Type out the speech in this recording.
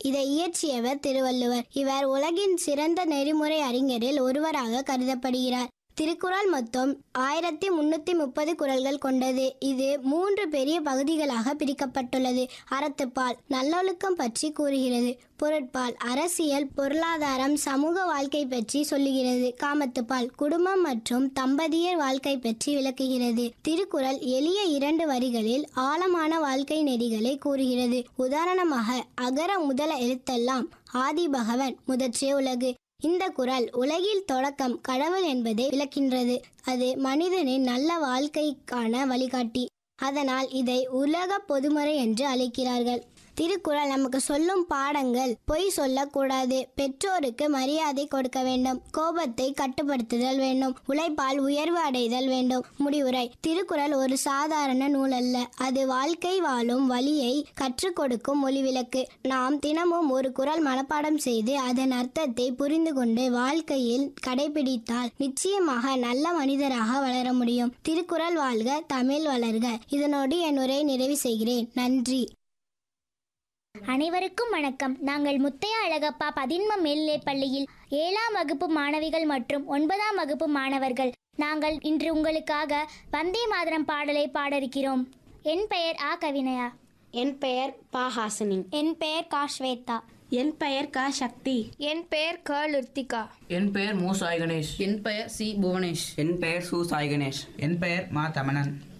இதை இயற்றியவர் திருவள்ளுவர் இவர் உலகின் சிறந்த நெறிமுறை அறிஞரில் ஒருவராக கருதப்படுகிறார் திருக்குறள் மொத்தம் ஆயிரத்தி முன்னூத்தி முப்பது குறள்கள் கொண்டது இது மூன்று பெரிய பகுதிகளாக பிரிக்கப்பட்டுள்ளது அறத்துப்பால் நல்லொழுக்கம் பற்றி கூறுகிறது பொருட்பால் அரசியல் பொருளாதாரம் சமூக வாழ்க்கை பற்றி சொல்லுகிறது காமத்துப்பால் குடும்பம் மற்றும் தம்பதியர் வாழ்க்கை பற்றி விளக்குகிறது திருக்குறள் எளிய இரண்டு வரிகளில் ஆழமான வாழ்க்கை நெறிகளை கூறுகிறது உதாரணமாக அகர முதல எழுத்தெல்லாம் ஆதி பகவன் முதற்றே உலகு இந்த குறள் உலகில் தொடக்கம் கடவுள் என்பதை விளக்கின்றது அது மனிதனின் நல்ல வாழ்க்கைக்கான வழிகாட்டி அதனால் இதை உலக பொதுமறை என்று அழைக்கிறார்கள் திருக்குறள் நமக்கு சொல்லும் பாடங்கள் பொய் சொல்லக்கூடாது பெற்றோருக்கு மரியாதை கொடுக்க வேண்டும் கோபத்தை கட்டுப்படுத்துதல் வேண்டும் உழைப்பால் உயர்வு அடைதல் வேண்டும் முடிவுரை திருக்குறள் ஒரு சாதாரண நூல் அல்ல அது வாழ்க்கை வாழும் வழியை கற்றுக் கொடுக்கும் மொழிவிலக்கு நாம் தினமும் ஒரு குறள் மனப்பாடம் செய்து அதன் அர்த்தத்தை புரிந்து கொண்டு வாழ்க்கையில் கடைபிடித்தால் நிச்சயமாக நல்ல மனிதராக வளர முடியும் திருக்குறள் வாழ்க தமிழ் வளர்க இதனோடு என் உரையை நிறைவு செய்கிறேன் நன்றி அனைவருக்கும் வணக்கம் நாங்கள் முத்தையா அழகப்பா பதின்ம மேல்நிலைப் பள்ளியில் ஏழாம் வகுப்பு மாணவிகள் மற்றும் ஒன்பதாம் வகுப்பு மாணவர்கள் நாங்கள் இன்று உங்களுக்காக வந்தே மாதரம் பாடலை பாட இருக்கிறோம் என் பெயர் ஆ கவினயா என் பெயர் பா ஹாசினி என் பெயர் கா ஸ்வேதா என் பெயர் க சக்தி என் பெயர் க லிர்த்திகா என் பெயர் மு சாய் கணேஷ் என் பெயர் சி புவனேஷ் என் பெயர் சு சாய் கணேஷ் என் பெயர் மா தமணன்